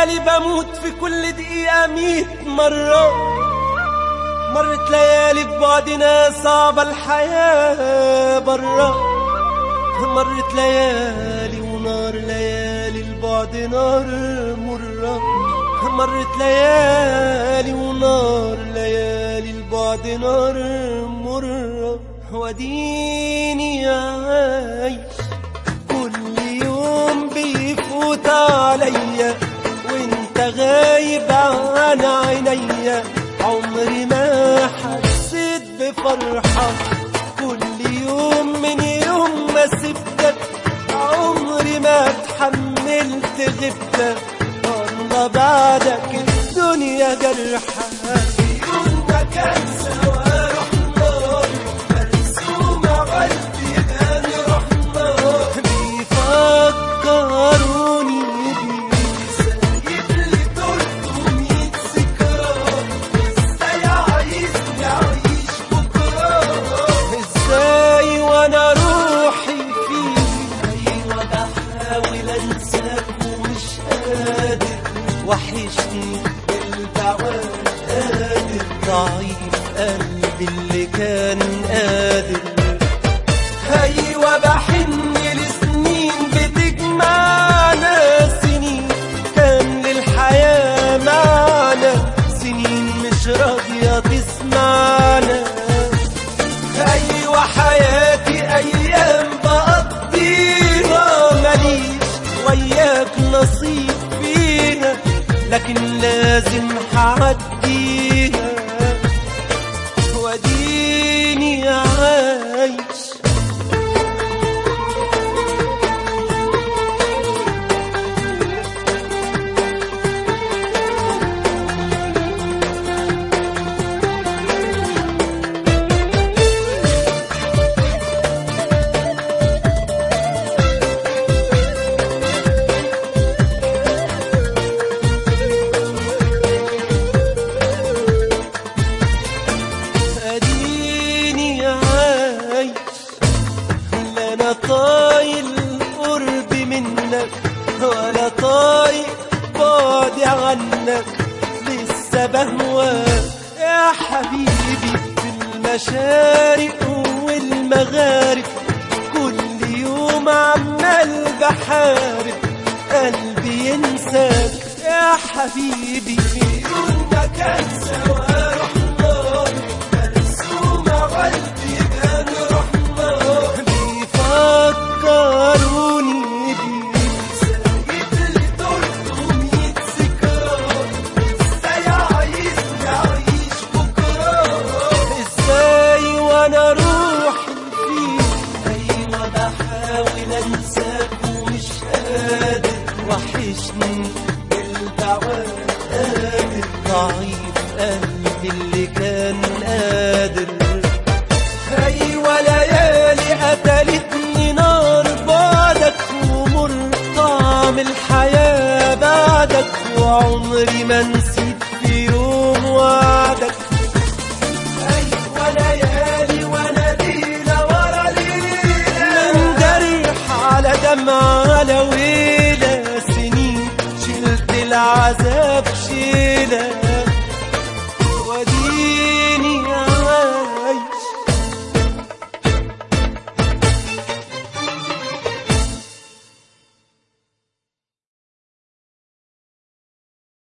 ليالي بموت في كل دقيقة ميت مرة مرت ليالي ببعدنا صعبة الحياة برا مرت ليالي ونار ليالي البعد نار مرة مرت ليالي ونار ليالي البعد نار مرة وديني عايش كل يوم بيفوت عليا وانت غايب عن عينيا عمري ما حسيت بفرحة كل يوم من يوم ما سبتك عمري ما اتحملت غبتك والله بعدك الدنيا جرحة يوم ما كان سوا رحنا مرسومة عالبيبان رحنا بيفكروني بيه سايب لي تلتمية ذكرى ازاي عايزني اعيش بكرة ازاي وانا روحي فيك ايوه بحاول انساك ومش قادر وحشني البعواد قادر ضعيف قلبي اللي كان قادر ايوه بحن لسنين بتجمعنا سنين كان للحياة معنى سنين مش راضية تسمعنا ايوه حياتي ايام بقضيها ماليش وياك نصيب فيها لكن لازم هعديها وديني عايش اديني عايش لا انا طايل قرب منك ولا طايق بعدي عنك لسه بهواك يا حبيبي في المشارق والمغارب كل يوم عمال بحارب قلبي ينساك يا حبيبي في يوم ما كان سوا رحنا مرسومة عالبيبان رحنا بيفكروني بيك سايب لي تلتمية ذكرى ازاي عايزني اعيش بكرة ازاي وانا روحي فيك ايوه بحاول انساك ومش قادر وحشني البعواد قادر ضعيف قلبي اللي كان قادر ايوه ليالي قتلتني نار بعدك ومر طعم الحياة بعدك وعمري ما نسيت في يوم وعدك ايوه ليالي وانا ليلة ورا ليلة من جرح على دمع على ويلة سنين شلت العذاب شيلة